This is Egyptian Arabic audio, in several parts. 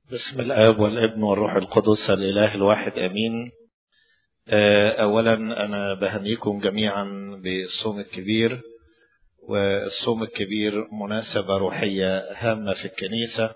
بسم الآب والابن والروح القدس الإله الواحد أمين أولا أنا بهنيكم جميعا بالصوم الكبير والصوم الكبير مناسبة روحية هامة في الكنيسة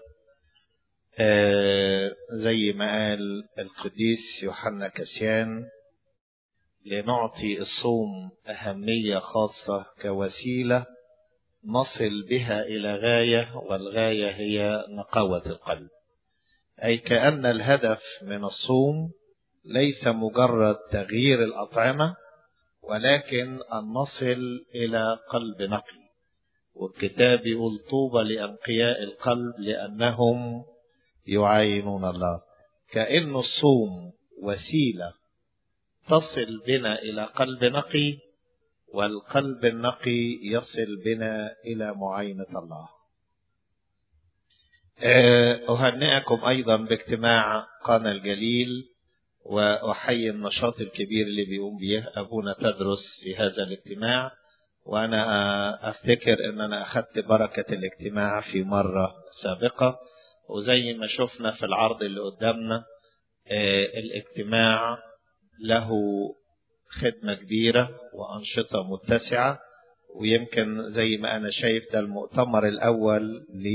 زي ما قال القديس يوحنا كسيان لنعطي الصوم أهمية خاصة كوسيلة نصل بها إلى غاية والغاية هي نقاوة القلب أي كأن الهدف من الصوم ليس مجرد تغيير الأطعمة ولكن أن نصل إلى قلب نقي والكتاب يقول طوبى لأنقياء القلب لأنهم يعاينون الله كأن الصوم وسيلة تصل بنا إلى قلب نقي والقلب النقي يصل بنا إلى معاينة الله أهنئكم أيضا باجتماع قانا الجليل وأحيي النشاط الكبير اللي بيقوم به أبونا تدرس في هذا الاجتماع وأنا أفتكر أن أنا أخذت بركة الاجتماع في مرة سابقة وزي ما شفنا في العرض اللي قدامنا الاجتماع له خدمة كبيرة وأنشطة متسعة ويمكن زي ما أنا شايف ده المؤتمر الأول ل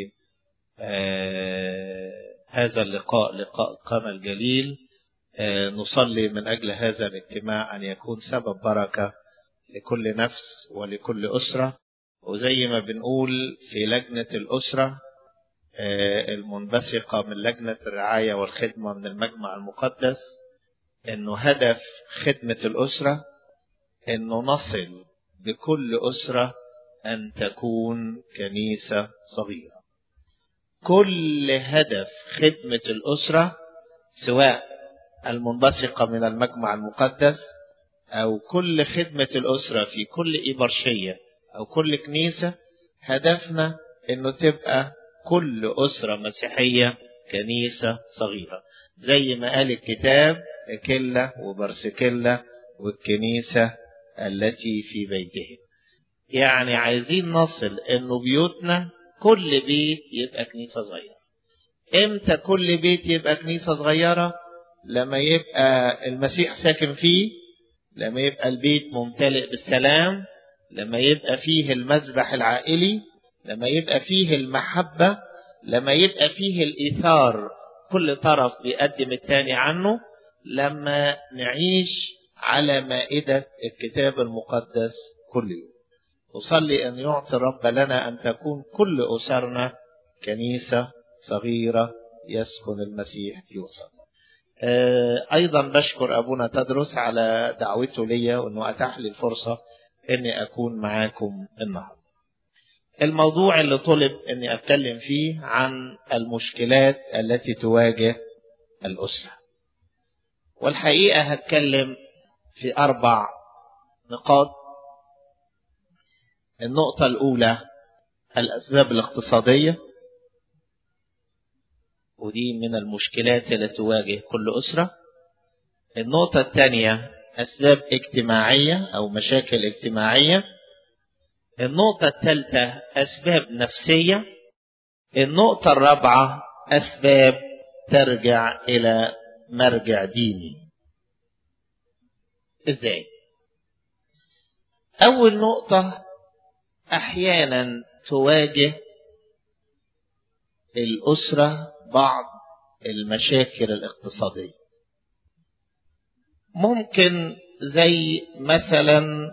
هذا اللقاء لقاء قنا الجليل نصلي من أجل هذا الاجتماع أن يكون سبب بركة لكل نفس ولكل أسرة وزي ما بنقول في لجنة الأسرة المنبثقة من لجنة الرعاية والخدمة من المجمع المقدس انه هدف خدمة الأسرة انه نصل بكل أسرة أن تكون كنيسة صغيرة كل هدف خدمة الأسرة سواء المنبثقة من المجمع المقدس أو كل خدمة الأسرة في كل إبرشية أو كل كنيسة هدفنا أنه تبقى كل أسرة مسيحية كنيسة صغيرة زي ما قال الكتاب كلة وبرسكلة والكنيسة التي في بيتهم يعني عايزين نصل انه بيوتنا كل بيت يبقى كنيسة صغيرة امتى كل بيت يبقى كنيسة صغيرة لما يبقى المسيح ساكن فيه لما يبقى البيت ممتلئ بالسلام لما يبقى فيه المذبح العائلي لما يبقى فيه المحبة لما يبقى فيه الإيثار كل طرف بيقدم التاني عنه لما نعيش على مائدة الكتاب المقدس كل يوم أصلي أن يعطي الرب لنا أن تكون كل أسرنا كنيسة صغيرة يسكن المسيح في وسطها أيضا بشكر أبونا تدرس على دعوته لي وأنه أتاح لي الفرصة أني أكون معاكم النهاردة الموضوع اللي طلب أني أتكلم فيه عن المشكلات التي تواجه الأسرة والحقيقة هتكلم في أربع نقاط النقطة الأولى الأسباب الاقتصادية ودي من المشكلات التي تواجه كل أسرة النقطة الثانية أسباب اجتماعية أو مشاكل اجتماعية النقطة الثالثة أسباب نفسية النقطة الرابعة أسباب ترجع إلى مرجع ديني ازاي اول نقطة احيانا تواجه الاسرة بعض المشاكل الاقتصادية ممكن زي مثلا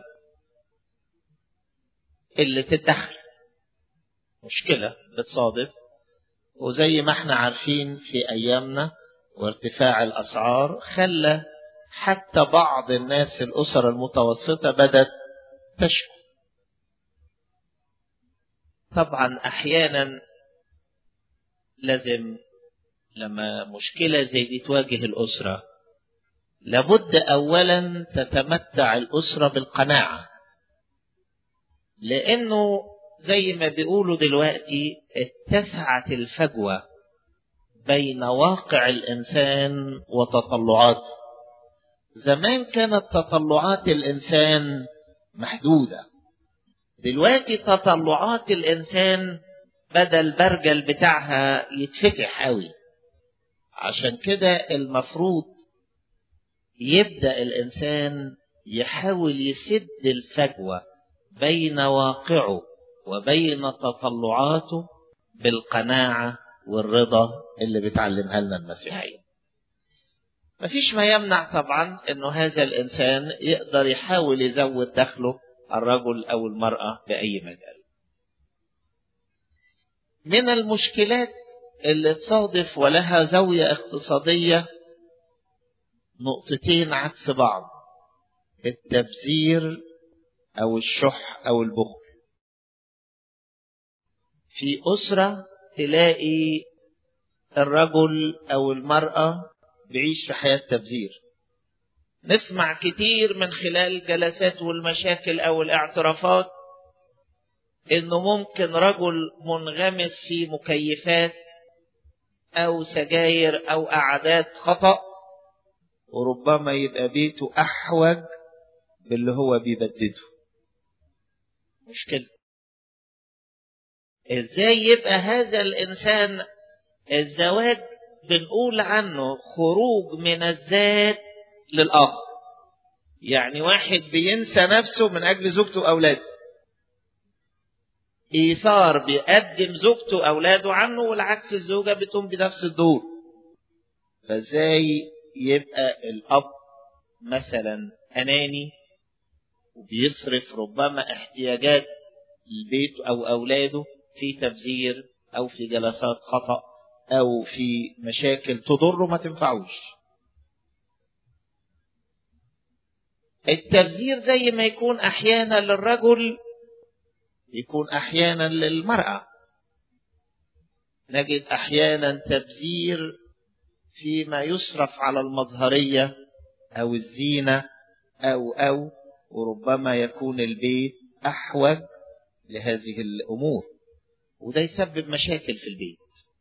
اللي الدخل مشكلة بتصادف وزي ما احنا عارفين في ايامنا وارتفاع الأسعار خلى حتى بعض الناس الأسر المتوسطة بدأت تشكو طبعا أحيانا لازم لما مشكلة زي دي تواجه الأسرة لابد أولا تتمتع الأسرة بالقناعة لأنه زي ما بيقولوا دلوقتي اتسعت الفجوة بين واقع الإنسان وتطلعاته زمان كانت تطلعات الإنسان محدودة دلوقتي تطلعات الإنسان بدل البرجل بتاعها يتفتح قوي عشان كده المفروض يبدأ الإنسان يحاول يسد الفجوة بين واقعه وبين تطلعاته بالقناعة والرضا اللي بتعلمها لنا المسيحية مفيش ما يمنع طبعا انه هذا الانسان يقدر يحاول يزود دخله الرجل او المرأة بأي مجال من المشكلات اللي تصادف ولها زاوية اقتصادية نقطتين عكس بعض التبذير او الشح او البخل في اسره تلاقي الرجل او المراه بيعيش في حياه تبذير نسمع كتير من خلال الجلسات والمشاكل او الاعترافات انه ممكن رجل منغمس في مكيفات او سجاير او قعدات خطأ وربما يبقى بيته احوج باللي هو بيبدده مشكلة ازاي يبقى هذا الانسان الزواج بنقول عنه خروج من الذات للاخر يعني واحد بينسى نفسه من اجل زوجته واولاده ايثار بيقدم زوجته واولاده عنه والعكس الزوجه بتقوم بنفس الدور فازاي يبقى الاب مثلا اناني وبيصرف ربما احتياجات البيت او اولاده في تبذير او في جلسات خطا او في مشاكل تضره ما تنفعوش التبذير زي ما يكون احيانا للرجل يكون احيانا للمراه نجد احيانا تبذير فيما يصرف على المظهريه او الزينه او او وربما يكون البيت احوج لهذه الامور وده يسبب مشاكل في البيت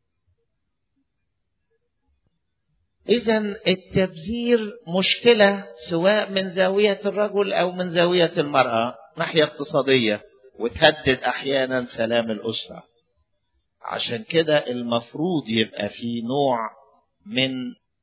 اذا التبذير مشكله سواء من زاويه الرجل او من زاويه المراه ناحيه اقتصاديه وتهدد احيانا سلام الاسره عشان كده المفروض يبقى في نوع من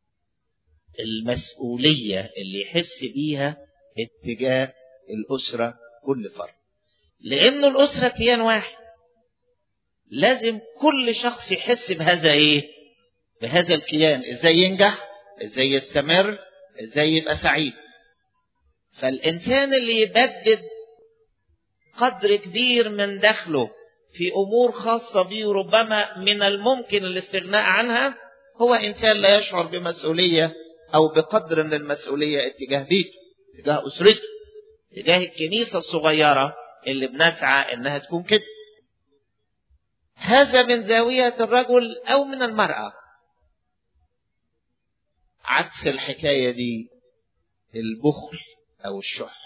المسؤوليه اللي يحس بيها اتجاه الاسره كل فرد لأن الأسرة كيان واحد لازم كل شخص يحس بهذا إيه؟ بهذا الكيان إزاي ينجح إزاي يستمر إزاي يبقى سعيد فالإنسان اللي يبدد قدر كبير من دخله في أمور خاصة به ربما من الممكن الاستغناء عنها هو إنسان لا يشعر بمسؤولية أو بقدر من المسؤولية اتجاه بيته اتجاه أسرته اتجاه الكنيسة الصغيرة اللي بنسعى انها تكون كده هذا من زاوية الرجل او من المرأة عكس الحكاية دي البخل او الشح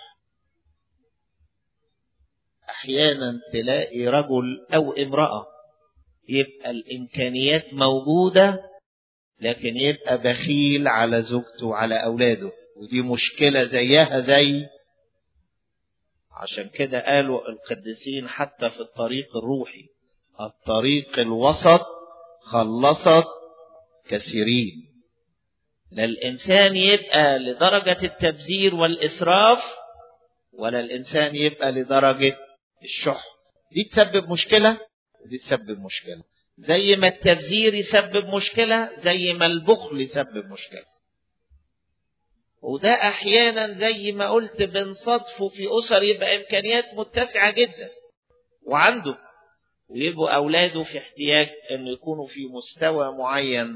احيانا تلاقي رجل او امرأة يبقى الامكانيات موجودة لكن يبقى بخيل على زوجته وعلى اولاده ودي مشكلة زيها زي عشان كده قالوا القديسين حتى في الطريق الروحي الطريق الوسط خلصت كثيرين لا الإنسان يبقى لدرجة التبذير والإسراف ولا الإنسان يبقى لدرجة الشح دي تسبب مشكلة ودي تسبب مشكلة زي ما التبذير يسبب مشكلة زي ما البخل يسبب مشكلة وده احيانا زي ما قلت بنصادفه في اسر يبقى امكانيات متسعه جدا وعنده ويبقوا اولاده في احتياج ان يكونوا في مستوى معين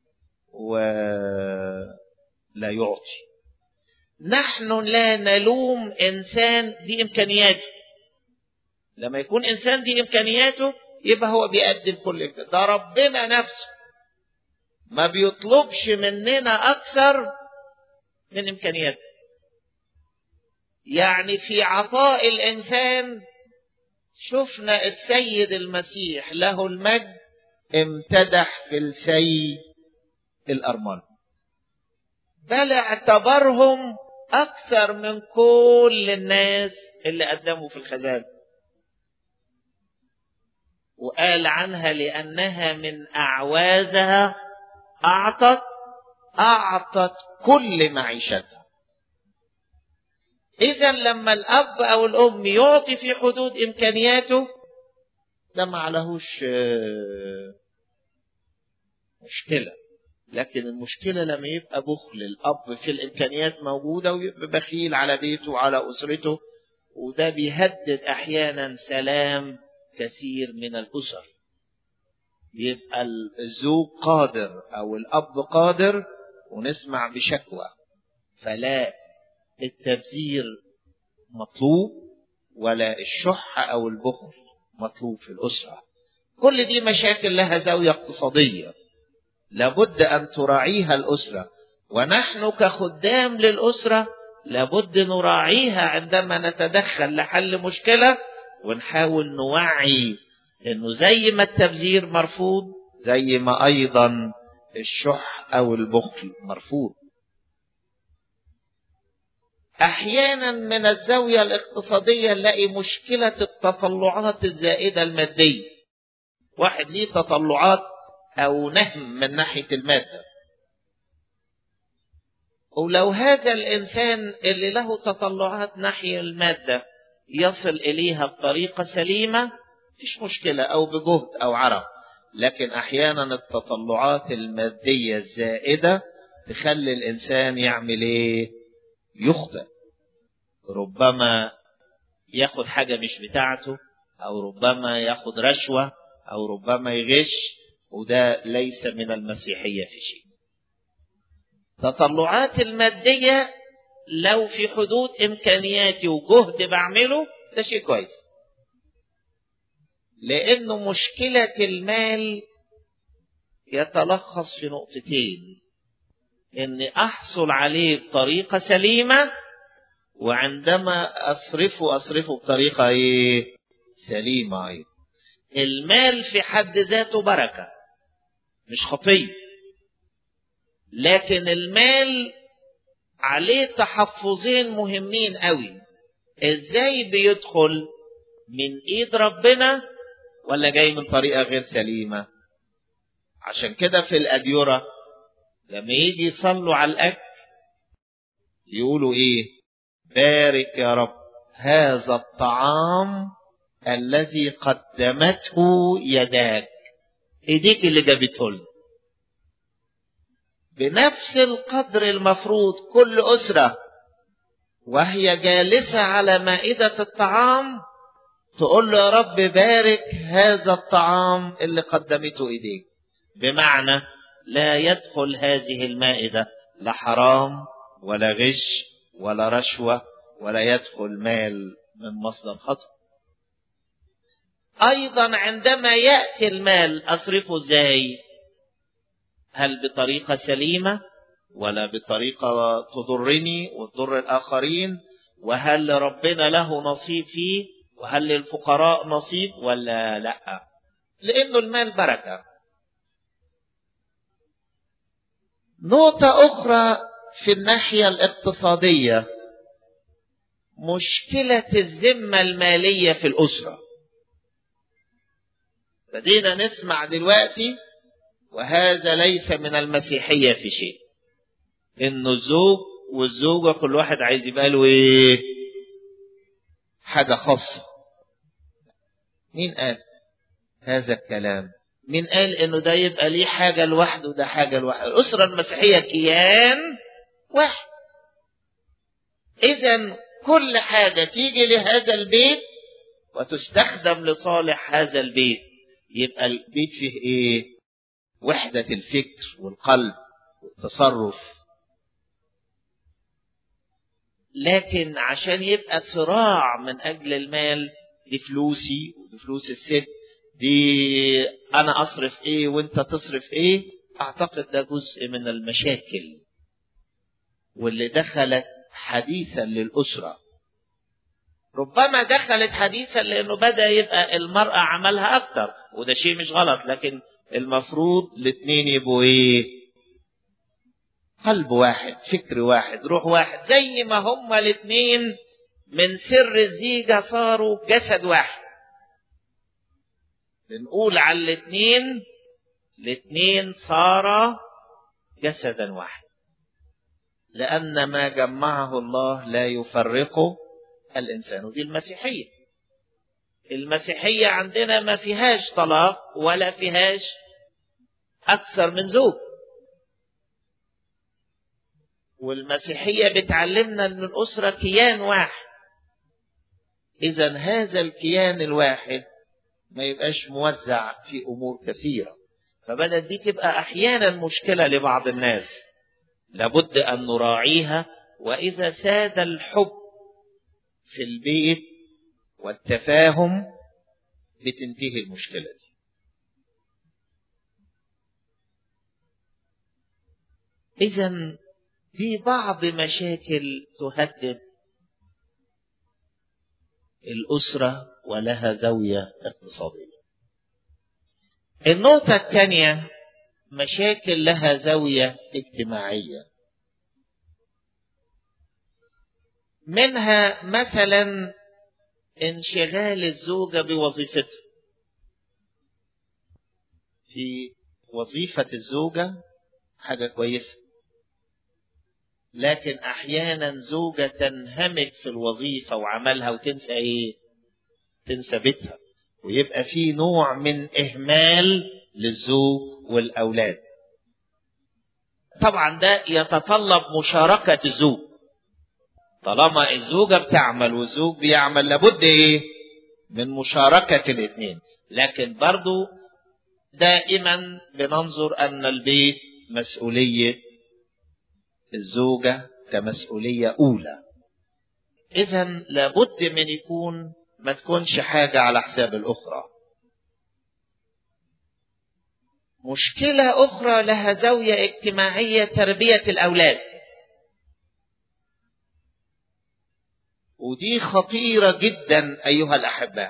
ولا يعطي نحن لا نلوم انسان دي امكانياته لما يكون انسان دي امكانياته يبقى هو بيقدم كل كده ده ربنا نفسه ما بيطلبش مننا اكثر من امكانياته يعني في عطاء الانسان شفنا السيد المسيح له المجد امتدح في السي الارمل بل اعتبرهم اكثر من كل الناس اللي قدموا في الخزانه وقال عنها لانها من اعوازها أعطت أعطت كل معيشتها إذا لما الأب أو الأم يعطي في حدود إمكانياته ده ما عليهوش مشكلة لكن المشكلة لما يبقى بخل الأب في الإمكانيات موجودة ويبقى بخيل على بيته وعلى أسرته وده بيهدد أحيانا سلام كثير من الأسر يبقى الزوج قادر أو الأب قادر ونسمع بشكوى فلا التبذير مطلوب ولا الشح أو البخل مطلوب في الأسرة كل دي مشاكل لها زاوية اقتصادية لابد أن تراعيها الأسرة ونحن كخدام للأسرة لابد نراعيها عندما نتدخل لحل مشكلة ونحاول نوعي انه زي ما التبذير مرفوض زي ما ايضا الشح او البخل مرفوض احيانا من الزاويه الاقتصاديه نلاقي مشكله التطلعات الزائده الماديه واحد ليه تطلعات او نهم من ناحيه الماده ولو هذا الانسان اللي له تطلعات ناحيه الماده يصل اليها بطريقه سليمه مفيش مشكله او بجهد او عرق لكن احيانا التطلعات الماديه الزائده تخلي الانسان يعمل ايه يخطئ ربما ياخد حاجه مش بتاعته او ربما ياخد رشوه او ربما يغش وده ليس من المسيحيه في شيء تطلعات الماديه لو في حدود امكانياتي وجهد بعمله ده شيء كويس لانه مشكله المال يتلخص في نقطتين اني احصل عليه بطريقه سليمه وعندما اصرفه اصرفه بطريقه ايه سليمه ايضا المال في حد ذاته بركه مش خطيه لكن المال عليه تحفظين مهمين قوي ازاي بيدخل من ايد ربنا ولا جاي من طريقه غير سليمه عشان كده في الاديره لما يجي يصلوا على الاكل يقولوا ايه بارك يا رب هذا الطعام الذي قدمته يداك ايديك اللي جابته لنا بنفس القدر المفروض كل أسرة وهي جالسة على مائدة الطعام تقول له يا رب بارك هذا الطعام اللي قدمته إيديك بمعنى لا يدخل هذه المائدة لا حرام ولا غش ولا رشوة ولا يدخل مال من مصدر خطأ أيضا عندما يأتي المال أصرفه إزاي هل بطريقة سليمة ولا بطريقة تضرني وتضر الآخرين وهل ربنا له نصيب فيه وهل للفقراء نصيب ولا لا لأنه المال بركة نقطة أخرى في الناحية الاقتصادية مشكلة الذمة المالية في الأسرة بدينا نسمع دلوقتي وهذا ليس من المسيحية في شيء إنه الزوج والزوجة كل واحد عايز يبقى له إيه؟ حاجة خاصة. مين قال هذا الكلام؟ مين قال إنه ده يبقى ليه حاجة لوحده وده حاجة لوحده؟ الأسرة المسيحية كيان واحد. إذا كل حاجة تيجي لهذا البيت وتستخدم لصالح هذا البيت يبقى البيت فيه إيه؟ وحدة الفكر والقلب والتصرف لكن عشان يبقى صراع من أجل المال دي فلوسي ودي فلوس الست دي أنا أصرف إيه وأنت تصرف إيه أعتقد ده جزء من المشاكل واللي دخلت حديثا للأسرة ربما دخلت حديثا لأنه بدأ يبقى المرأة عملها أكتر وده شيء مش غلط لكن المفروض الاثنين يبقوا ايه قلب واحد فكر واحد روح واحد زي ما هما الاثنين من سر الزيجة صاروا جسد واحد بنقول على الاثنين الاثنين صارا جسدا واحد لأن ما جمعه الله لا يفرقه الإنسان ودي المسيحية المسيحية عندنا ما فيهاش طلاق ولا فيهاش أكثر من زوج والمسيحية بتعلمنا أن الأسرة كيان واحد إذا هذا الكيان الواحد ما يبقاش موزع في أمور كثيرة فبدأت دي تبقى أحيانا مشكلة لبعض الناس لابد أن نراعيها وإذا ساد الحب في البيت والتفاهم بتنتهي المشكلة دي إذا في بعض مشاكل تهدد الأسرة ولها زاوية اقتصادية. النقطة الثانية مشاكل لها زاوية اجتماعية. منها مثلا انشغال الزوجة بوظيفتها. في وظيفة الزوجة حاجة كويسة. لكن احيانا زوجة تنهمك في الوظيفة وعملها وتنسى ايه تنسى بيتها ويبقى في نوع من اهمال للزوج والاولاد طبعا ده يتطلب مشاركة الزوج طالما الزوجة بتعمل والزوج بيعمل لابد ايه من مشاركة الاثنين لكن برضو دائما بننظر ان البيت مسؤولية الزوجة كمسؤولية أولى إذا لابد من يكون ما تكونش حاجة على حساب الأخرى مشكلة أخرى لها زاوية اجتماعية تربية الأولاد ودي خطيرة جدا أيها الأحباء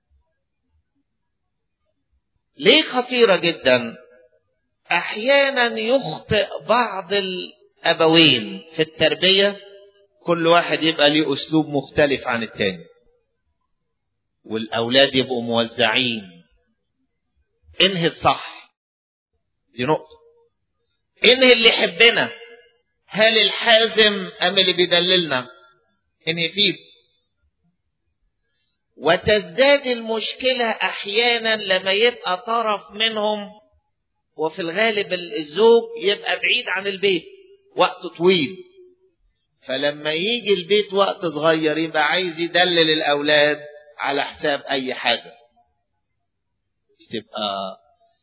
ليه خطيرة جدا أحيانا يخطئ بعض أبوين في التربية كل واحد يبقى ليه أسلوب مختلف عن التاني والأولاد يبقوا موزعين انهي الصح دي نقطة انهي اللي يحبنا هل الحازم أم اللي بيدللنا انهي فيه وتزداد المشكلة أحيانا لما يبقى طرف منهم وفي الغالب الزوج يبقى بعيد عن البيت وقت طويل فلما يجي البيت وقت صغير يبقى عايز يدلل الأولاد على حساب أي حاجة تبقى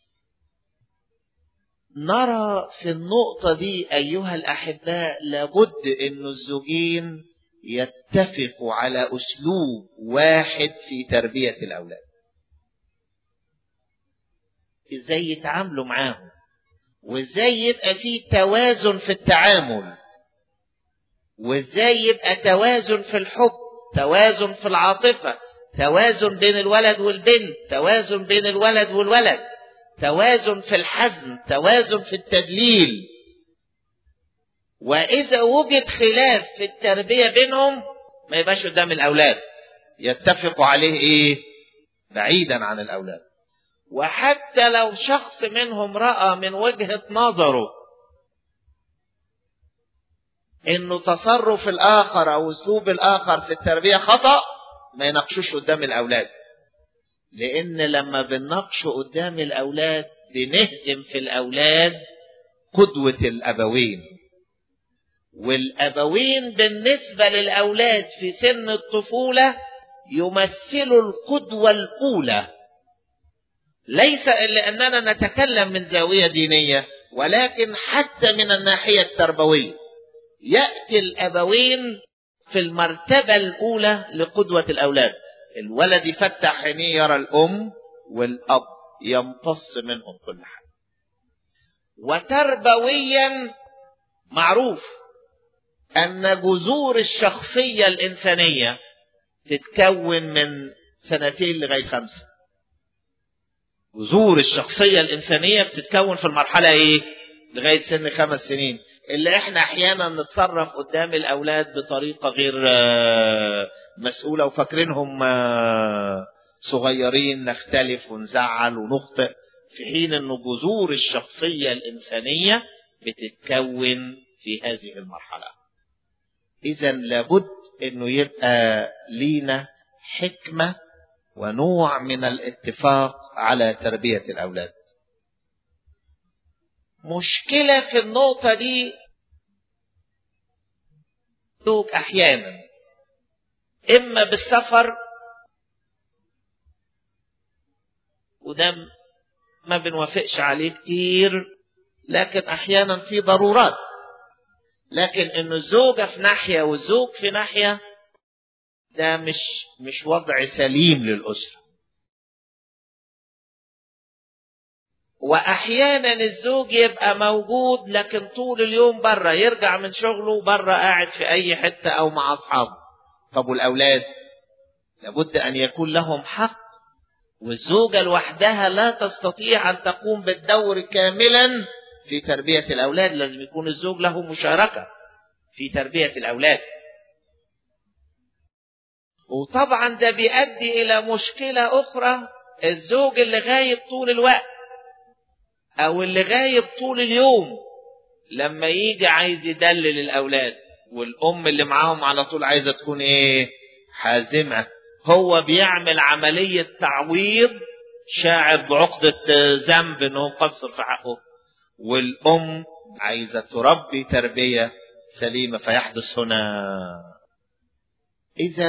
نرى في النقطة دي أيها الأحباء لابد أن الزوجين يتفقوا على أسلوب واحد في تربية الأولاد إزاي يتعاملوا معاهم وازاي يبقى في توازن في التعامل وازاي يبقى توازن في الحب توازن في العاطفة توازن بين الولد والبنت توازن بين الولد والولد توازن في الحزم توازن في التدليل وإذا وجد خلاف في التربية بينهم ما يبقاش قدام الأولاد يتفقوا عليه إيه بعيدا عن الأولاد وحتى لو شخص منهم رأى من وجهة نظره انه تصرف الاخر او اسلوب الاخر في التربية خطأ ما يناقشوش قدام الاولاد لان لما بنناقشه قدام الاولاد بنهدم في الاولاد قدوة الابوين والابوين بالنسبة للاولاد في سن الطفولة يمثلوا القدوة الاولى ليس لأننا نتكلم من زاوية دينية ولكن حتى من الناحية التربوية يأتي الأبوين في المرتبة الأولى لقدوة الأولاد الولد يفتح عينيه يرى الأم والأب يمتص منهم كل حاجة وتربويا معروف أن جذور الشخصية الإنسانية تتكون من سنتين لغاية خمسة جذور الشخصية الإنسانية بتتكون في المرحلة إيه؟ لغاية سن خمس سنين اللي إحنا أحيانا نتصرف قدام الأولاد بطريقة غير مسؤولة وفاكرينهم صغيرين نختلف ونزعل ونخطئ في حين أن جذور الشخصية الإنسانية بتتكون في هذه المرحلة إذا لابد أنه يبقى لينا حكمة ونوع من الاتفاق على تربية الأولاد مشكلة في النقطة دي سلوك أحيانا إما بالسفر وده ما بنوافقش عليه كتير لكن أحيانا في ضرورات لكن إنه الزوجة في ناحية والزوج في ناحية ده مش مش وضع سليم للأسرة واحيانا الزوج يبقى موجود لكن طول اليوم بره يرجع من شغله بره قاعد في اي حته او مع اصحابه طب والاولاد لابد ان يكون لهم حق والزوجه لوحدها لا تستطيع ان تقوم بالدور كاملا في تربيه الاولاد لازم يكون الزوج له مشاركه في تربيه الاولاد وطبعا ده بيؤدي الى مشكله اخرى الزوج اللي غايب طول الوقت او اللي غايب طول اليوم لما يجي عايز يدلل الاولاد والام اللي معاهم على طول عايزه تكون ايه حازمه هو بيعمل عمليه تعويض شاعر بعقده ذنب انه مقصر في حقه والام عايزه تربي تربيه سليمه فيحدث هنا اذا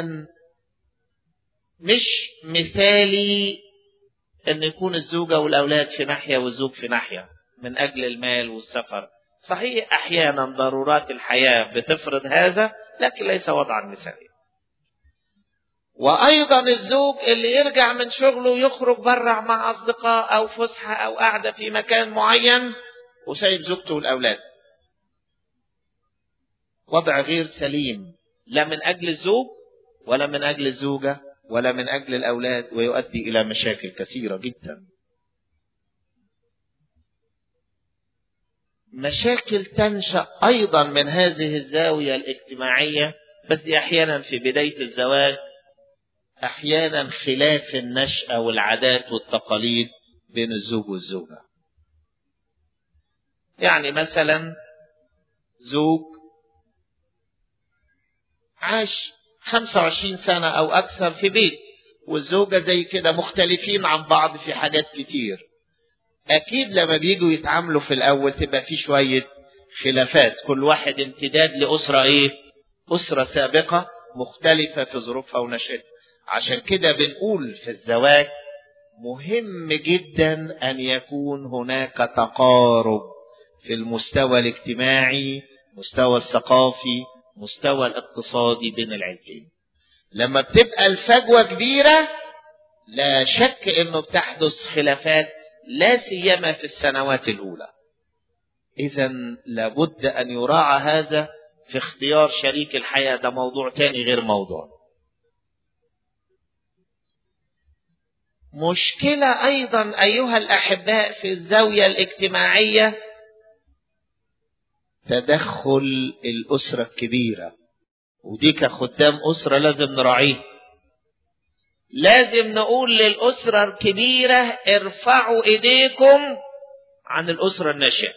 مش مثالي ان يكون الزوجة والاولاد في ناحية والزوج في ناحية من اجل المال والسفر صحيح احيانا ضرورات الحياة بتفرض هذا لكن ليس وضعا مثاليا وايضا الزوج اللي يرجع من شغله يخرج بره مع اصدقاء او فسحة او قاعدة في مكان معين وسايب زوجته والاولاد وضع غير سليم لا من اجل الزوج ولا من اجل الزوجة ولا من أجل الأولاد ويؤدي إلى مشاكل كثيرة جدا مشاكل تنشأ أيضا من هذه الزاوية الاجتماعية بس دي أحيانا في بداية الزواج أحيانا خلاف النشأة والعادات والتقاليد بين الزوج والزوجة يعني مثلا زوج عاش 25 سنة أو أكثر في بيت والزوجة زي كده مختلفين عن بعض في حاجات كتير أكيد لما بيجوا يتعاملوا في الأول تبقى في شوية خلافات كل واحد امتداد لأسرة إيه؟ أسرة سابقة مختلفة في ظروفها ونشأتها عشان كده بنقول في الزواج مهم جدا أن يكون هناك تقارب في المستوى الاجتماعي مستوى الثقافي مستوى الاقتصادي بين العيلتين لما بتبقى الفجوة كبيرة لا شك انه بتحدث خلافات لا سيما في السنوات الاولى اذا لابد ان يراعى هذا في اختيار شريك الحياة ده موضوع تاني غير موضوع مشكلة ايضا ايها الاحباء في الزاوية الاجتماعية تدخل الأسرة الكبيرة ودي كخدام أسرة لازم نراعيه لازم نقول للأسرة الكبيرة ارفعوا إيديكم عن الأسرة الناشئة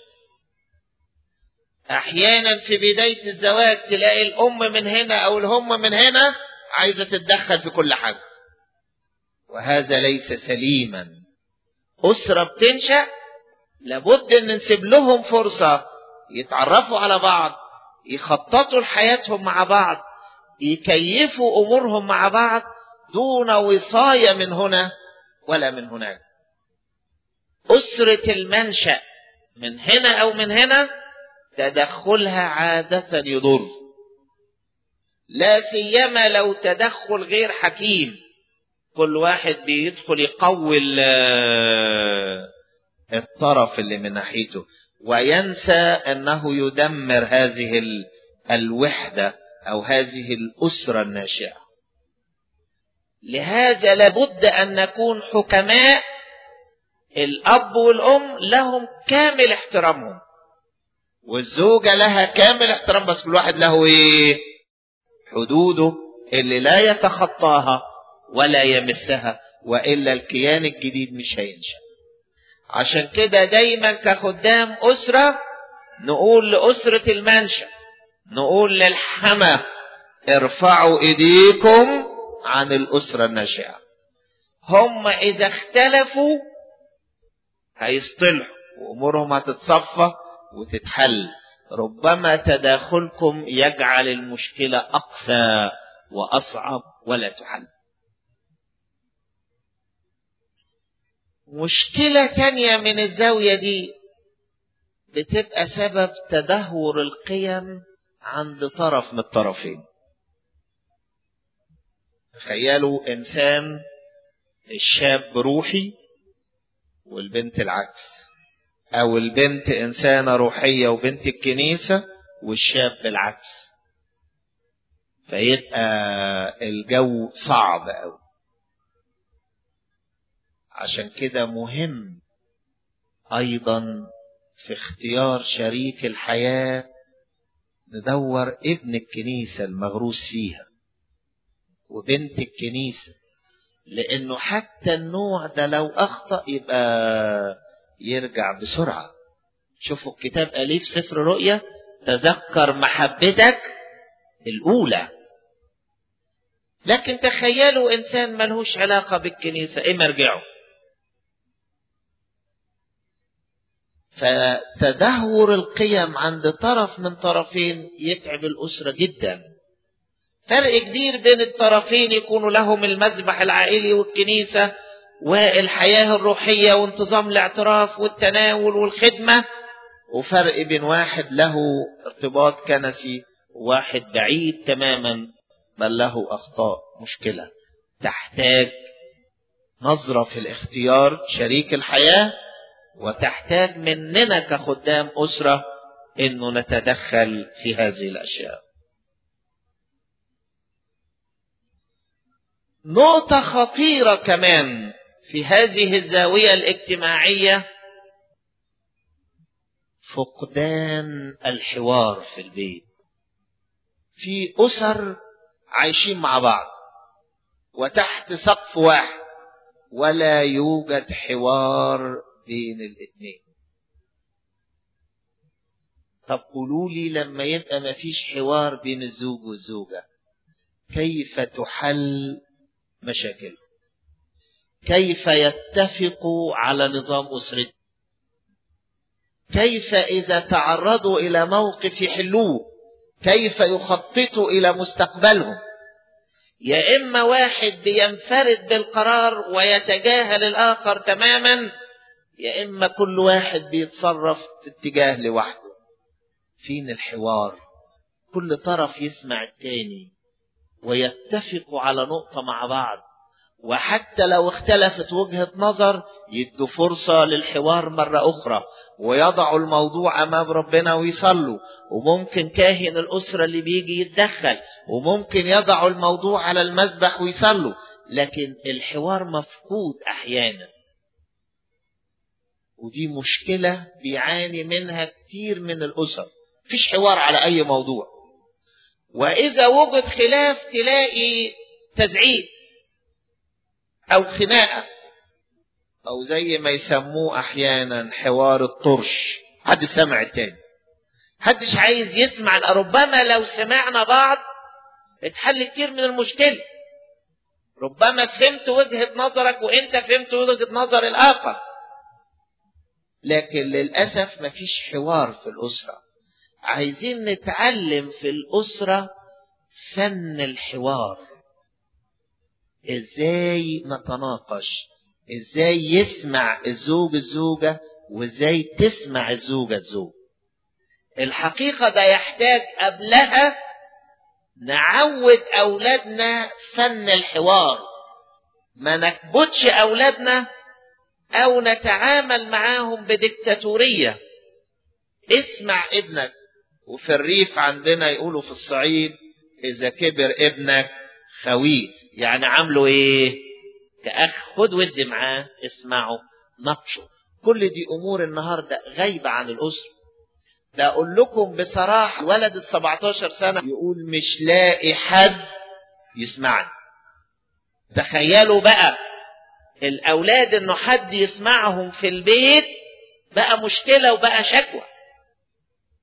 أحيانا في بداية الزواج تلاقي الأم من هنا أو الهم من هنا عايزة تتدخل في كل حاجة وهذا ليس سليما أسرة بتنشأ لابد أن نسيب لهم فرصة يتعرفوا على بعض يخططوا لحياتهم مع بعض يكيفوا امورهم مع بعض دون وصايه من هنا ولا من هناك اسره المنشا من هنا او من هنا تدخلها عاده يضر لا سيما لو تدخل غير حكيم كل واحد بيدخل يقوي الطرف اللي من ناحيته وينسى انه يدمر هذه الوحده او هذه الاسره الناشئه لهذا لابد ان نكون حكماء الاب والام لهم كامل احترامهم والزوجه لها كامل احترام بس كل واحد له ايه حدوده اللي لا يتخطاها ولا يمسها والا الكيان الجديد مش هينشأ عشان كده دايما كخدام أسرة نقول لأسرة المنشأ نقول للحمى ارفعوا ايديكم عن الأسرة الناشئة هم إذا اختلفوا هيصطلحوا وأمورهم هتتصفى وتتحل ربما تداخلكم يجعل المشكلة أقسى وأصعب ولا تحل مشكلة تانية من الزاوية دي بتبقى سبب تدهور القيم عند طرف من الطرفين تخيلوا إنسان الشاب روحي والبنت العكس أو البنت إنسانة روحية وبنت الكنيسة والشاب العكس فيبقى الجو صعب أوي عشان كده مهم أيضا في اختيار شريك الحياة ندور ابن الكنيسة المغروس فيها وبنت الكنيسة لأنه حتى النوع ده لو أخطأ يبقى يرجع بسرعة شوفوا الكتاب قال في سفر رؤيا تذكر محبتك الأولى لكن تخيلوا إنسان ملهوش علاقة بالكنيسة إيه مرجعه فتدهور القيم عند طرف من طرفين يتعب الأسرة جدا فرق كبير بين الطرفين يكونوا لهم المذبح العائلي والكنيسة والحياة الروحية وانتظام الاعتراف والتناول والخدمة وفرق بين واحد له ارتباط كنسي وواحد بعيد تماما بل له أخطاء مشكلة تحتاج نظرة في الاختيار شريك الحياة وتحتاج مننا كخدام أسرة إنه نتدخل في هذه الأشياء. نقطة خطيرة كمان في هذه الزاوية الاجتماعية فقدان الحوار في البيت. في أسر عايشين مع بعض وتحت سقف واحد ولا يوجد حوار بين الاثنين طب قولوا لي لما يبقى ما فيش حوار بين الزوج والزوجة كيف تحل مشاكل كيف يتفقوا على نظام أسرتهم كيف إذا تعرضوا إلى موقف يحلوه كيف يخططوا إلى مستقبلهم يا إما واحد بينفرد بالقرار ويتجاهل الآخر تماما يا إما كل واحد بيتصرف في اتجاه لوحده فين الحوار كل طرف يسمع التاني ويتفقوا على نقطة مع بعض وحتى لو اختلفت وجهة نظر يدوا فرصة للحوار مرة أخرى ويضعوا الموضوع أمام ربنا ويصلوا وممكن كاهن الأسرة اللي بيجي يتدخل وممكن يضعوا الموضوع على المذبح ويصلوا لكن الحوار مفقود أحيانا ودي مشكلة بيعاني منها كتير من الأسر مفيش حوار على أي موضوع وإذا وجد خلاف تلاقي تزعيق أو خناقة أو زي ما يسموه أحيانا حوار الطرش حد سمع التاني حدش عايز يسمع ربما لو سمعنا بعض اتحل كتير من المشكلة ربما فهمت وجهة نظرك وانت فهمت وجهة نظر الآخر لكن للأسف مفيش حوار في الأسرة عايزين نتعلم في الأسرة فن الحوار ازاي نتناقش ازاي يسمع الزوج الزوجة وازاي تسمع الزوجة الزوج الحقيقة ده يحتاج قبلها نعود أولادنا فن الحوار ما نكبتش أولادنا أو نتعامل معاهم بديكتاتورية اسمع ابنك وفي الريف عندنا يقولوا في الصعيد إذا كبر ابنك خويه يعني عامله إيه كأخ خد ود معاه اسمعه ناقشه كل دي أمور النهاردة غايبة عن الأسرة ده أقول لكم بصراحة ولد ال 17 سنة يقول مش لاقي حد يسمعني تخيلوا بقى الأولاد إنه حد يسمعهم في البيت بقى مشكلة وبقى شكوى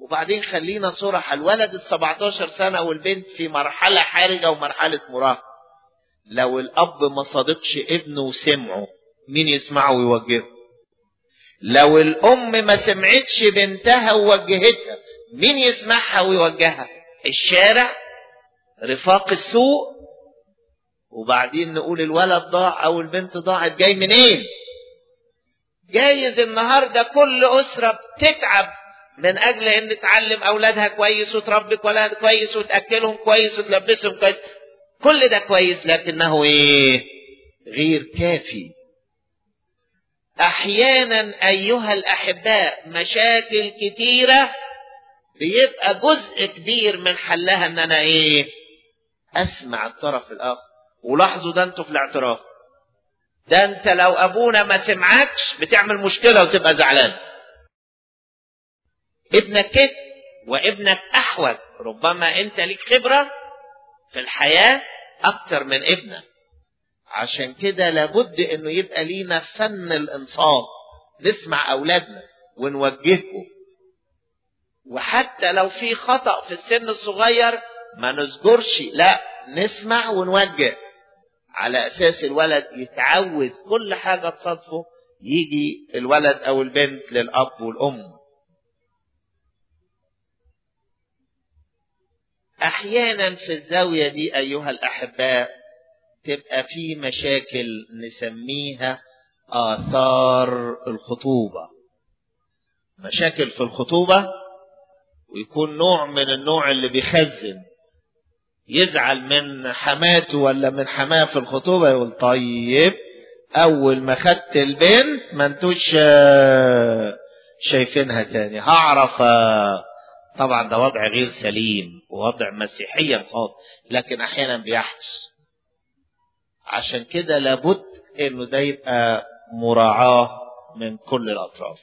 وبعدين خلينا صراحة الولد ال 17 سنة والبنت في مرحلة حرجة ومرحلة مراهقة لو الأب ما صادقش ابنه وسمعه مين يسمعه ويوجهه لو الأم ما سمعتش بنتها ووجهتها مين يسمعها ويوجهها الشارع رفاق السوق وبعدين نقول الولد ضاع او البنت ضاعت جاي منين جايز النهارده كل اسره بتتعب من اجل ان تعلم اولادها كويس وتربي ولادها كويس وتاكلهم كويس وتلبسهم كويس كل ده كويس لكنه ايه غير كافي احيانا ايها الاحباء مشاكل كتيره بيبقى جزء كبير من حلها ان انا ايه اسمع الطرف الاخر ولاحظوا ده انتوا في الاعتراف ده انت لو ابونا ما سمعكش بتعمل مشكله وتبقى زعلان ابنك كده وابنك احوج ربما انت ليك خبره في الحياه اكتر من ابنك عشان كده لابد انه يبقى لينا فن الانصات نسمع اولادنا ونوجههم وحتى لو في خطأ في السن الصغير ما نصدرش لا نسمع ونوجه على اساس الولد يتعود كل حاجة تصادفه يجي الولد او البنت للاب والام احيانا في الزاوية دي ايها الاحباء تبقى في مشاكل نسميها اثار الخطوبة مشاكل في الخطوبة ويكون نوع من النوع اللي بيخزن يزعل من حماته ولا من حماه في الخطوبة يقول طيب أول ما خدت البنت ما انتوش شايفينها تاني هعرف طبعا ده وضع غير سليم ووضع مسيحيا خالص لكن أحيانا بيحدث عشان كده لابد إنه ده يبقى مراعاة من كل الأطراف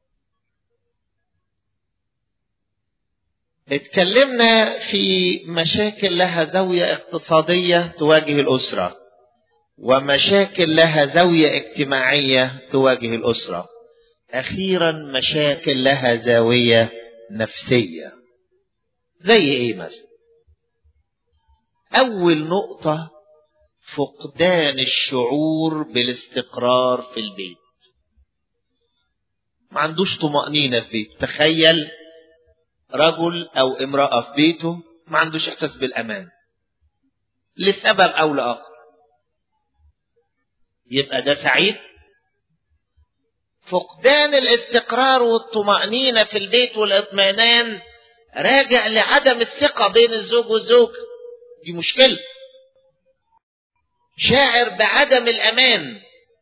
اتكلمنا في مشاكل لها زاوية اقتصادية تواجه الأسرة ومشاكل لها زاوية اجتماعية تواجه الأسرة أخيرا مشاكل لها زاوية نفسية زي إيه مثلا أول نقطة فقدان الشعور بالاستقرار في البيت ما عندوش طمأنينة في البيت تخيل رجل او امرأة في بيته ما عندوش احساس بالامان لسبب او لاخر يبقى ده سعيد فقدان الاستقرار والطمأنينة في البيت والاطمئنان راجع لعدم الثقة بين الزوج والزوجة دي مشكلة شاعر بعدم الأمان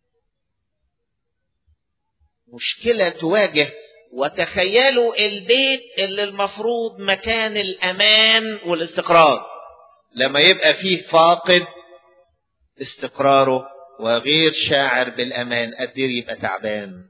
مشكلة تواجه وتخيلوا البيت اللي المفروض مكان الأمان والاستقرار لما يبقى فيه فاقد استقراره وغير شاعر بالأمان قدر يبقى تعبان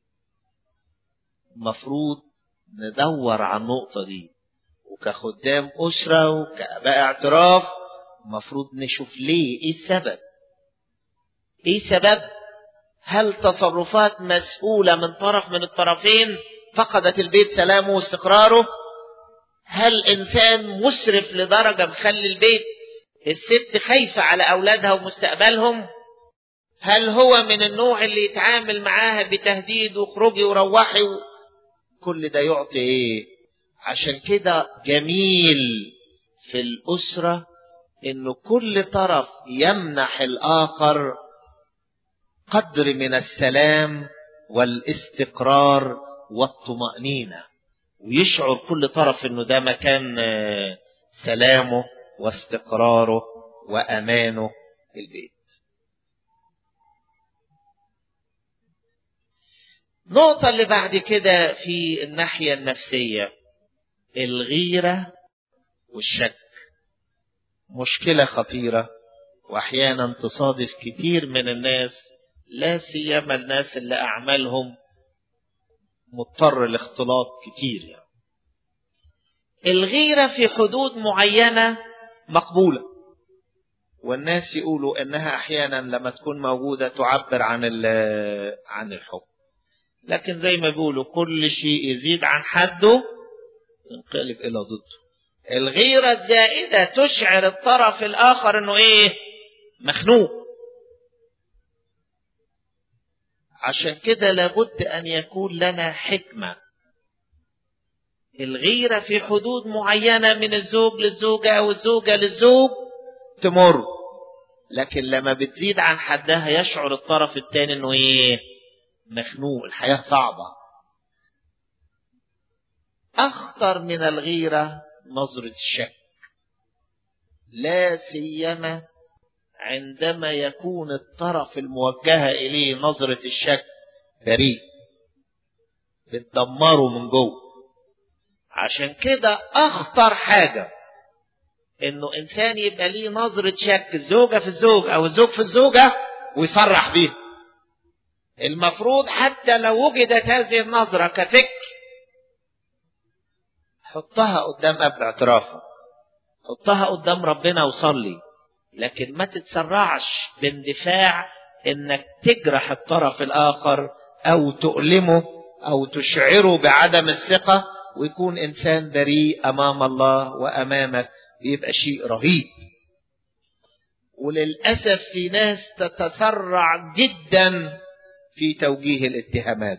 مفروض ندور على النقطة دي وكخدام أسرة وكأباء اعتراف مفروض نشوف ليه ايه السبب ايه سبب هل تصرفات مسؤولة من طرف من الطرفين فقدت البيت سلامه واستقراره هل انسان مسرف لدرجة مخلي البيت الست خايفة على اولادها ومستقبلهم هل هو من النوع اللي يتعامل معاها بتهديد واخرجي وروحي و... كل ده يعطي ايه عشان كده جميل في الاسرة انه كل طرف يمنح الاخر قدر من السلام والاستقرار والطمأنينة ويشعر كل طرف انه ده مكان سلامه واستقراره وامانه في البيت النقطة اللي بعد كده في الناحية النفسية الغيرة والشك مشكلة خطيرة وأحيانا تصادف كتير من الناس لا سيما الناس اللي أعمالهم مضطر الاختلاط كتير يعني. الغيرة في حدود معينة مقبولة والناس يقولوا انها احيانا لما تكون موجودة تعبر عن عن الحب لكن زي ما بيقولوا كل شيء يزيد عن حده ينقلب إلى ضده الغيرة الزائدة تشعر الطرف الآخر إنه إيه مخنوق عشان كده لابد أن يكون لنا حكمة الغيرة في حدود معينة من الزوج للزوجة أو الزوجة للزوج تمر لكن لما بتزيد عن حدها يشعر الطرف الثاني انه ايه مخنوق الحياة صعبة اخطر من الغيرة نظرة الشك لا سيما عندما يكون الطرف الموجهة إليه نظرة الشك بريء بتدمره من جوه عشان كده أخطر حاجة إنه إنسان يبقى ليه نظرة شك الزوجة في الزوج أو الزوج في الزوجة ويصرح بيها المفروض حتى لو وجدت هذه النظرة كفكر حطها قدام قبل اعترافك حطها قدام ربنا وصلي لكن ما تتسرعش باندفاع انك تجرح الطرف الاخر او تؤلمه او تشعره بعدم الثقه ويكون انسان بريء امام الله وامامك يبقى شيء رهيب وللاسف في ناس تتسرع جدا في توجيه الاتهامات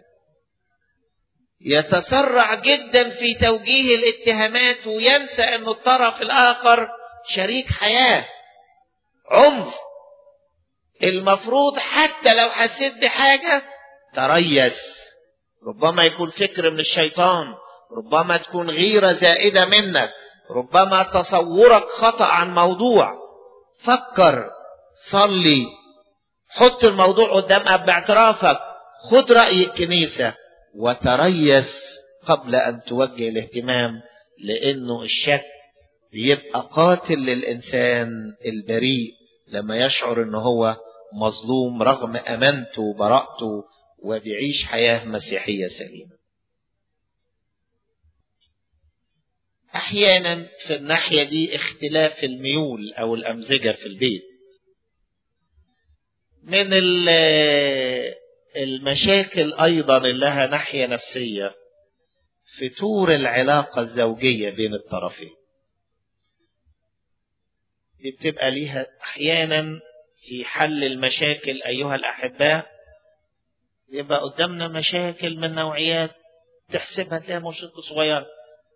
يتسرع جدا في توجيه الاتهامات وينسى ان الطرف الاخر شريك حياه عمر المفروض حتى لو حسيت بحاجه تريث ربما يكون فكر من الشيطان ربما تكون غيره زائده منك ربما تصورك خطا عن موضوع فكر صلي حط الموضوع قدام اب اعترافك خد راي الكنيسه وتريث قبل ان توجه الاهتمام لانه الشك بيبقى قاتل للانسان البريء لما يشعر ان هو مظلوم رغم امانته وبراءته وبيعيش حياه مسيحيه سليمه. احيانا في الناحيه دي اختلاف الميول او الامزجه في البيت. من المشاكل ايضا اللي لها ناحيه نفسيه فتور العلاقه الزوجيه بين الطرفين دي بتبقى ليها احيانا في حل المشاكل ايها الاحباء يبقى قدامنا مشاكل من نوعيات تحسبها تلاقيها مشكله صغيره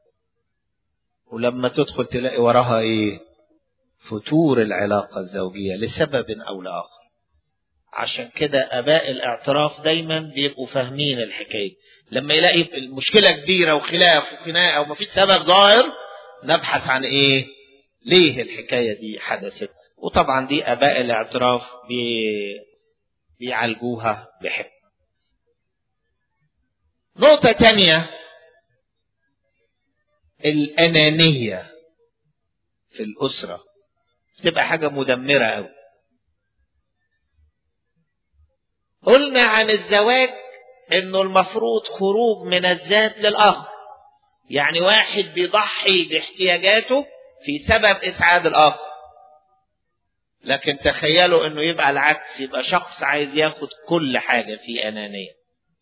ولما تدخل تلاقي وراها ايه فتور العلاقه الزوجيه لسبب او لاخر عشان كده اباء الاعتراف دايما بيبقوا فاهمين الحكايه لما يلاقي المشكله كبيره وخلاف وخناقه ومفيش سبب ظاهر نبحث عن ايه ليه الحكايه دي حدثت وطبعا دي اباء الاعتراف بي بيعالجوها بحكمه نقطة تانية الأنانية في الأسرة تبقى حاجة مدمرة أوي قلنا عن الزواج انه المفروض خروج من الذات للاخر يعني واحد بيضحي باحتياجاته في سبب اسعاد الاخر لكن تخيلوا انه يبقى العكس يبقى شخص عايز ياخد كل حاجه في انانيه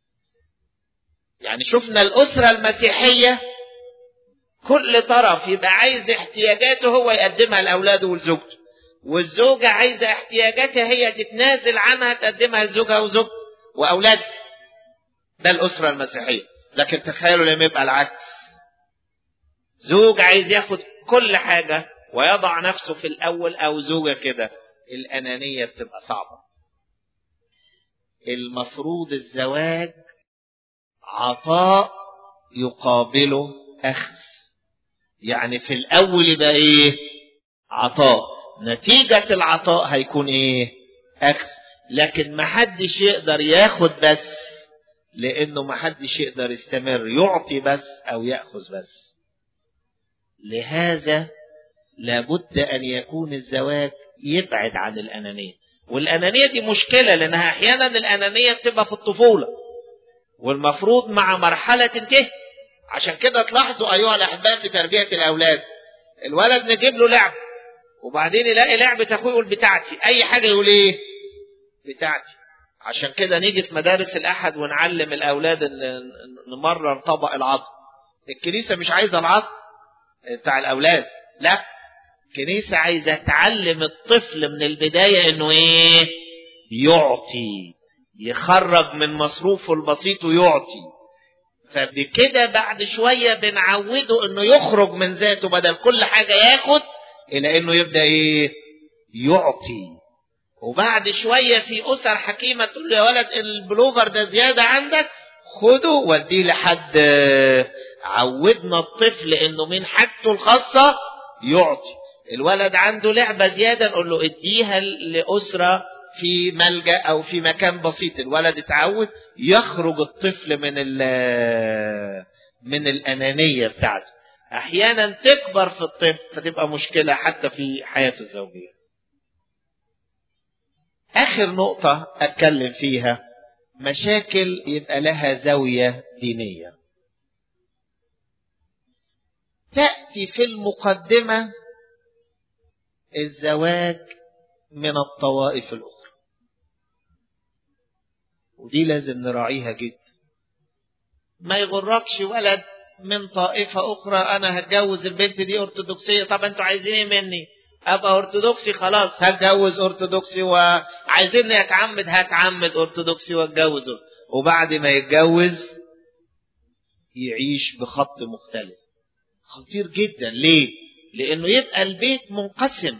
يعني شفنا الاسره المسيحيه كل طرف يبقى عايز احتياجاته هو يقدمها لاولاده ولزوجته والزوجة عايزة احتياجاتها هي تتنازل عنها تقدمها لزوجها وزوج وأولادها ده الأسرة المسيحية لكن تخيلوا لما يبقى العكس زوج عايز ياخد كل حاجة ويضع نفسه في الأول أو زوجة كده الأنانية بتبقى صعبة المفروض الزواج عطاء يقابله أخذ يعني في الأول يبقى إيه عطاء نتيجة العطاء هيكون ايه اخذ لكن محدش يقدر ياخد بس لانه محدش يقدر يستمر يعطي بس او ياخذ بس لهذا لابد ان يكون الزواج يبعد عن الانانيه والانانيه دي مشكله لانها احيانا الانانيه بتبقى في الطفوله والمفروض مع مرحله تنتهي عشان كده تلاحظوا ايها الاحباب في تربيه الاولاد الولد نجيب له لعب وبعدين يلاقي لعبة أخوه يقول بتاعتي أي حاجة يقول إيه بتاعتي عشان كده نيجي في مدارس الأحد ونعلم الأولاد إن نمرر طبق العطف الكنيسة مش عايزة العطف بتاع الأولاد لا الكنيسة عايزة تعلم الطفل من البداية إنه إيه يعطي يخرج من مصروفه البسيط ويعطي فبكده بعد شوية بنعوده إنه يخرج من ذاته بدل كل حاجة ياخد إلى إنه يبدأ إيه يعطي وبعد شوية في أسر حكيمة تقول له يا ولد البلوفر ده زيادة عندك خده وديه لحد عودنا الطفل انه من حاجته الخاصة يعطي الولد عنده لعبة زيادة نقول له اديها لأسرة في ملجأ أو في مكان بسيط الولد اتعود يخرج الطفل من من الأنانية بتاعته أحيانا تكبر في الطفل فتبقى مشكلة حتى في حياته الزوجية آخر نقطة أتكلم فيها مشاكل يبقى لها زاوية دينية تأتي في المقدمة الزواج من الطوائف الأخرى ودي لازم نراعيها جدا ما يغركش ولد من طائفة أخرى أنا هتجوز البنت دي أرثوذكسية طب أنتوا عايزين إيه مني؟ ابقى ارثوذكسي خلاص هتجوز ارثوذكسي وعايزيني اتعمد هتعمد ارثوذكسي واتجوز وبعد ما يتجوز يعيش بخط مختلف خطير جدا ليه لانه يبقى البيت منقسم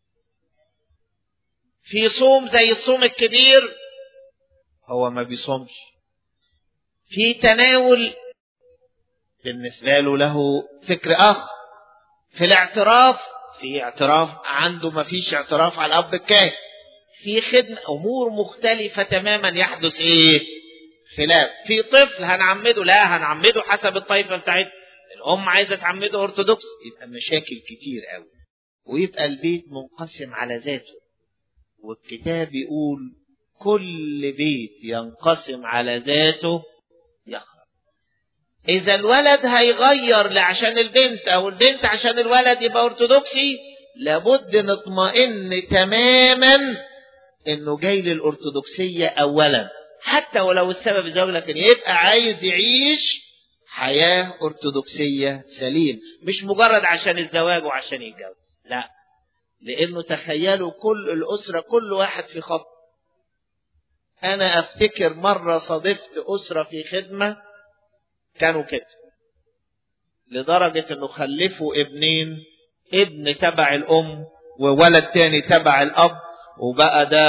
في صوم زي الصوم الكبير هو ما بيصومش في تناول بالنسبه له له فكر اخر في الاعتراف في اعتراف عنده ما فيش اعتراف على الاب الكاهن في خدمة امور مختلفة تماما يحدث ايه خلاف في طفل هنعمده لا هنعمده حسب الطائفة بتاعتنا الام عايزة تعمده ارثوذكس يبقى مشاكل كتير قوي ويبقى البيت منقسم على ذاته والكتاب يقول كل بيت ينقسم على ذاته يخرب إذا الولد هيغير عشان البنت أو البنت عشان الولد يبقى أرثوذكسي لابد نطمئن تماما إنه جاي للأرثوذكسية أولا حتى ولو السبب الزواج لكن يبقى عايز يعيش حياة أرثوذكسية سليم مش مجرد عشان الزواج وعشان يتجوز لا لأنه تخيلوا كل الأسرة كل واحد في خط أنا أفتكر مرة صادفت أسرة في خدمة كانوا كده لدرجة انه خلفوا ابنين ابن تبع الام وولد تاني تبع الاب وبقى ده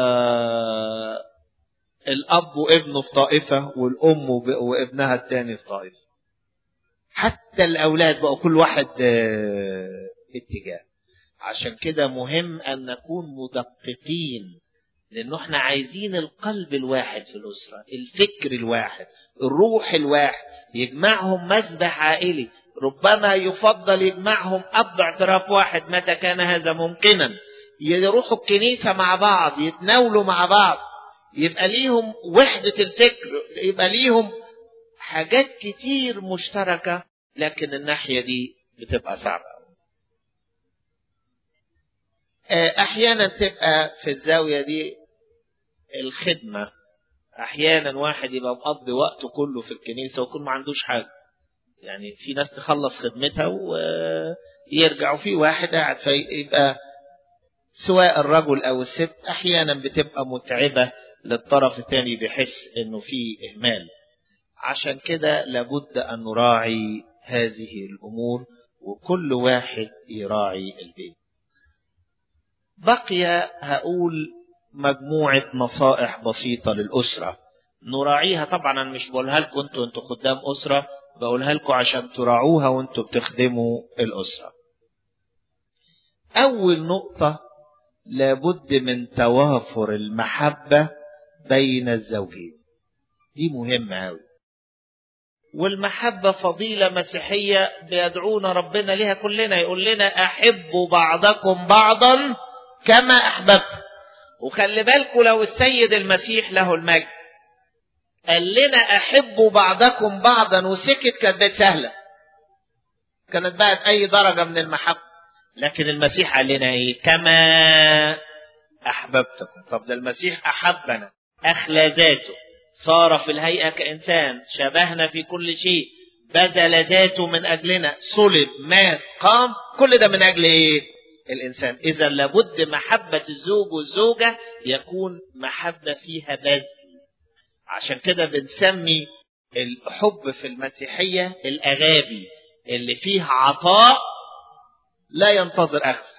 الاب وابنه في طائفة والام وابنها التاني في طائفة حتى الاولاد بقوا كل واحد اتجاه عشان كده مهم ان نكون مدققين لانه احنا عايزين القلب الواحد في الاسره الفكر الواحد الروح الواحد يجمعهم مسبح عائلي ربما يفضل يجمعهم اب اعتراف واحد متى كان هذا ممكنا يروحوا الكنيسه مع بعض يتناولوا مع بعض يبقى ليهم وحده الفكر يبقى ليهم حاجات كتير مشتركه لكن الناحيه دي بتبقى صعبه احيانا تبقى في الزاويه دي الخدمه احيانا واحد يبقى مقضي وقته كله في الكنيسه ويكون ما عندوش حاجه يعني في ناس تخلص خدمتها ويرجع وفي واحد قاعد فيبقى سواء الرجل او الست احيانا بتبقى متعبه للطرف الثاني بيحس انه في اهمال عشان كده لابد ان نراعي هذه الامور وكل واحد يراعي البيت بقي هقول مجموعة نصائح بسيطة للأسرة نراعيها طبعا أنا مش بقولها لكم أنتوا أنتوا خدام أسرة بقولها لكم عشان تراعوها وأنتوا بتخدموا الأسرة أول نقطة لابد من توافر المحبة بين الزوجين دي مهمة أوي والمحبة فضيلة مسيحية بيدعونا ربنا لها كلنا يقول لنا أحبوا بعضكم بعضا كما أحببت وخلي بالكم لو السيد المسيح له المجد قال لنا أحبوا بعضكم بعضا وسكت كانت بقت سهلة كانت بقت أي درجة من المحبة لكن المسيح قال لنا إيه كما أحببتكم طب ده المسيح أحبنا أخلى ذاته صار في الهيئة كإنسان شبهنا في كل شيء بذل ذاته من أجلنا صلب مات قام كل ده من أجل إيه الإنسان إذا لابد محبة الزوج والزوجة يكون محبة فيها بذل عشان كده بنسمي الحب في المسيحية الأغابي اللي فيه عطاء لا ينتظر أخذ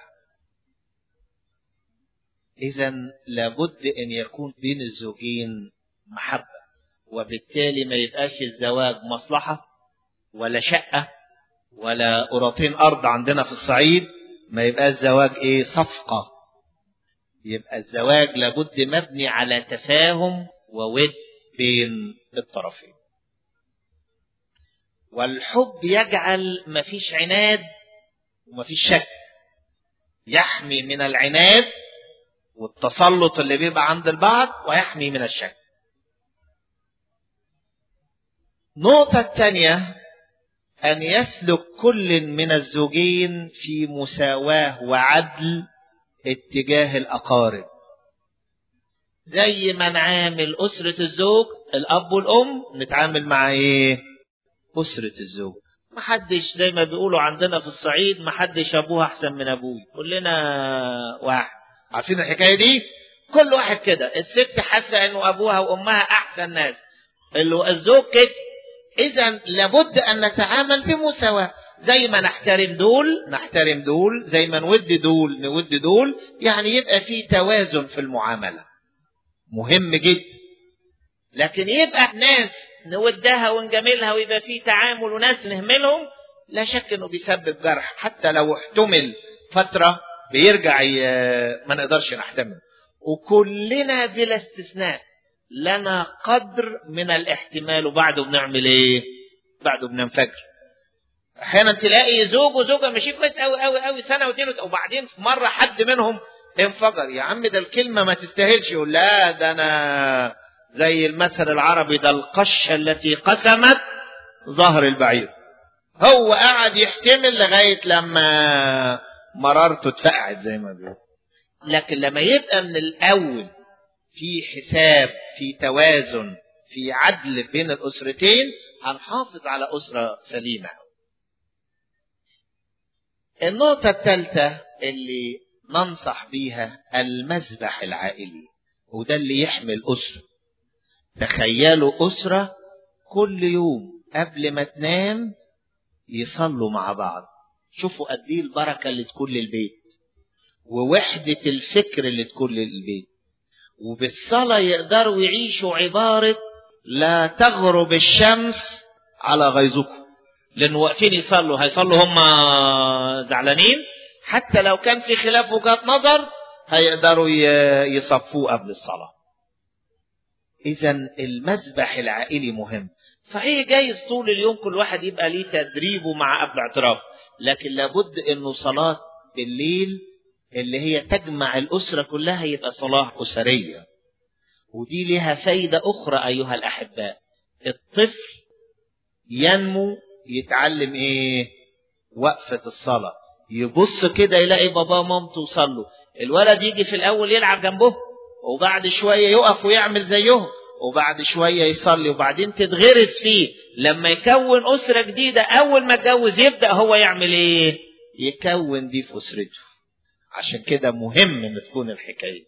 إذا لابد أن يكون بين الزوجين محبة وبالتالي ما يبقاش الزواج مصلحة ولا شقة ولا قراطين أرض عندنا في الصعيد ما يبقى الزواج إيه صفقة يبقى الزواج لابد مبني على تفاهم وود بين الطرفين والحب يجعل مفيش عناد ومفيش شك يحمي من العناد والتسلط اللي بيبقى عند البعض ويحمي من الشك النقطة الثانية أن يسلك كل من الزوجين في مساواة وعدل اتجاه الأقارب زي ما نعامل أسرة الزوج الأب والأم نتعامل مع إيه؟ أسرة الزوج محدش زي ما بيقولوا عندنا في الصعيد محدش أبوها أحسن من أبوي كلنا واحد عارفين الحكاية دي؟ كل واحد كده الست حاسة إنه أبوها وأمها أحسن ناس اللي الزوج كده إذا لابد أن نتعامل بمساواة زي ما نحترم دول نحترم دول زي ما نود دول نود دول يعني يبقى في توازن في المعاملة مهم جدا لكن يبقى ناس نودها ونجاملها ويبقى في تعامل وناس نهملهم لا شك انه بيسبب جرح حتى لو احتمل فترة بيرجع ما نقدرش نحتمل وكلنا بلا استثناء لنا قدر من الاحتمال وبعده بنعمل ايه بعده بننفجر احيانا تلاقي زوج وزوجه ماشيين كويس قوي قوي قوي سنه واثنين وبعدين في مره حد منهم انفجر يا عم ده الكلمه ما تستاهلش يقول لا ده انا زي المثل العربي ده القشه التي قسمت ظهر البعير هو قعد يحتمل لغايه لما مرارته اتفقعت زي ما بيقول لكن لما يبقى من الاول في حساب في توازن في عدل بين الأسرتين هنحافظ على أسرة سليمة النقطة الثالثة اللي ننصح بيها المذبح العائلي وده اللي يحمي الأسرة تخيلوا أسرة كل يوم قبل ما تنام يصلوا مع بعض شوفوا قد ايه البركة اللي تكون للبيت ووحدة الفكر اللي تكون للبيت وبالصلاة يقدروا يعيشوا عبارة لا تغرب الشمس على غيظكم لأنه واقفين يصلوا هيصلوا هم زعلانين حتى لو كان في خلاف وجهات نظر هيقدروا يصفوه قبل الصلاة إذا المذبح العائلي مهم صحيح جايز طول اليوم كل واحد يبقى ليه تدريبه مع قبل اعتراف لكن لابد انه صلاة بالليل اللي هي تجمع الأسرة كلها يبقى صلاة أسرية ودي لها فايدة أخرى أيها الأحباء الطفل ينمو يتعلم إيه وقفة الصلاة يبص كده يلاقي بابا ومامته صلوا الولد يجي في الأول يلعب جنبه وبعد شوية يقف ويعمل زيهم وبعد شوية يصلي وبعدين تتغرس فيه لما يكون أسرة جديدة أول ما اتجوز يبدأ هو يعمل إيه يكون دي في أسرته عشان كده مهم ان تكون الحكايه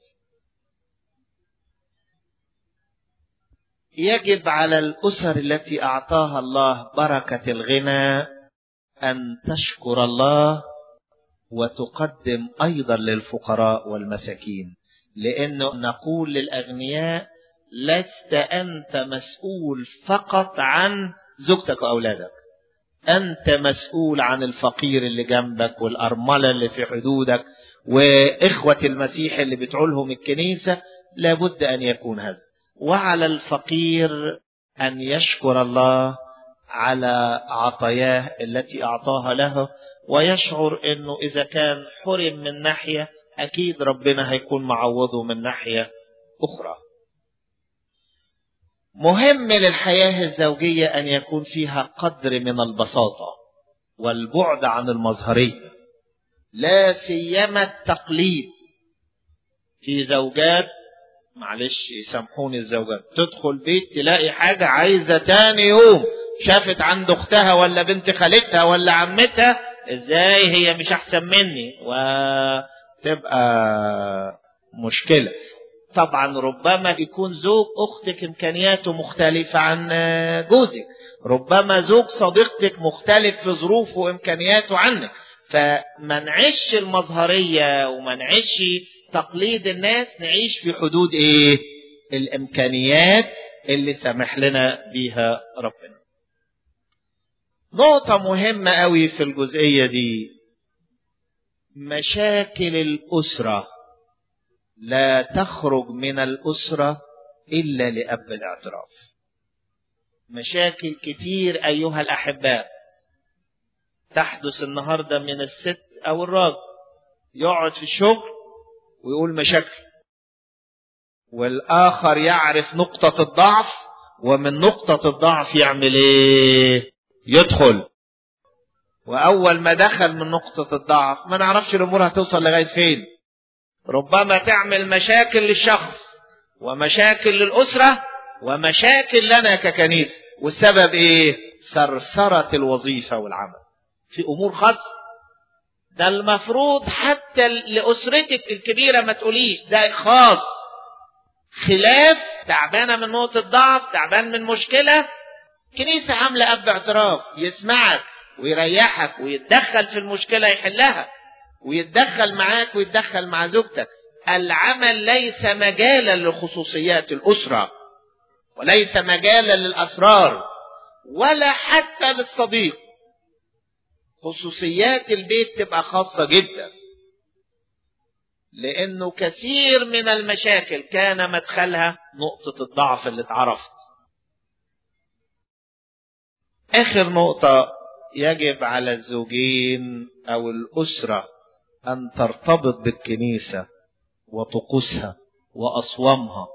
يجب على الاسر التي اعطاها الله بركه الغنى ان تشكر الله وتقدم ايضا للفقراء والمساكين لانه نقول للاغنياء لست انت مسؤول فقط عن زوجتك واولادك انت مسؤول عن الفقير اللي جنبك والارمله اللي في حدودك وإخوة المسيح اللي بتعولهم الكنيسة لابد أن يكون هذا وعلى الفقير أن يشكر الله على عطاياه التي أعطاها له ويشعر أنه إذا كان حرم من ناحية أكيد ربنا هيكون معوضه من ناحية أخرى مهم للحياة الزوجية أن يكون فيها قدر من البساطة والبعد عن المظهريه لا سيما التقليد في زوجات معلش يسامحوني الزوجات تدخل بيت تلاقي حاجة عايزة تاني يوم شافت عند اختها ولا بنت خالتها ولا عمتها ازاي هي مش احسن مني وتبقى مشكله طبعا ربما يكون زوج اختك امكانياته مختلفه عن جوزك ربما زوج صديقتك مختلف في ظروفه وامكانياته عنك فما نعيش المظهريه وما نعيش تقليد الناس نعيش في حدود ايه الامكانيات اللي سمح لنا بيها ربنا نقطة مهمة قوي في الجزئية دي مشاكل الأسرة لا تخرج من الأسرة إلا لأب الاعتراف مشاكل كتير أيها الأحباء تحدث النهاردة من الست أو الراجل يقعد في الشغل ويقول مشاكل والآخر يعرف نقطة الضعف ومن نقطة الضعف يعمل إيه؟ يدخل وأول ما دخل من نقطة الضعف ما نعرفش الأمور هتوصل لغاية فين ربما تعمل مشاكل للشخص ومشاكل للأسرة ومشاكل لنا ككنيسة والسبب إيه؟ سرسرة الوظيفة والعمل في أمور خاصة ده المفروض حتى لأسرتك الكبيرة ما تقوليش ده خاص خلاف تعبانة من نقطة ضعف تعبان من مشكلة كنيسة عاملة أب اعتراف يسمعك ويريحك ويتدخل في المشكلة يحلها ويتدخل معاك ويتدخل مع زوجتك العمل ليس مجالا لخصوصيات الأسرة وليس مجالا للأسرار ولا حتى للصديق خصوصيات البيت تبقى خاصة جدا لأنه كثير من المشاكل كان مدخلها نقطة الضعف اللي اتعرفت آخر نقطة يجب على الزوجين أو الأسرة أن ترتبط بالكنيسة وطقوسها وأصوامها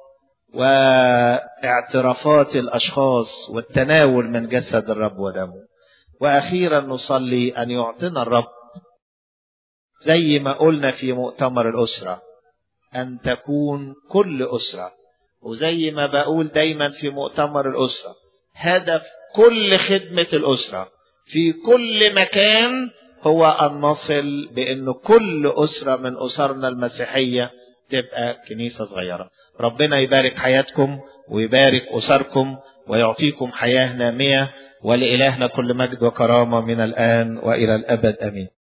واعترافات الأشخاص والتناول من جسد الرب ودمه وأخيرا نصلي أن يعطينا الرب زي ما قلنا في مؤتمر الأسرة أن تكون كل أسرة وزي ما بقول دايما في مؤتمر الأسرة هدف كل خدمة الأسرة في كل مكان هو أن نصل بأن كل أسرة من أسرنا المسيحية تبقى كنيسة صغيرة ربنا يبارك حياتكم ويبارك أسركم ويعطيكم حياة نامية ولإلهنا كل مجد وكرامة من الآن وإلى الأبد أمين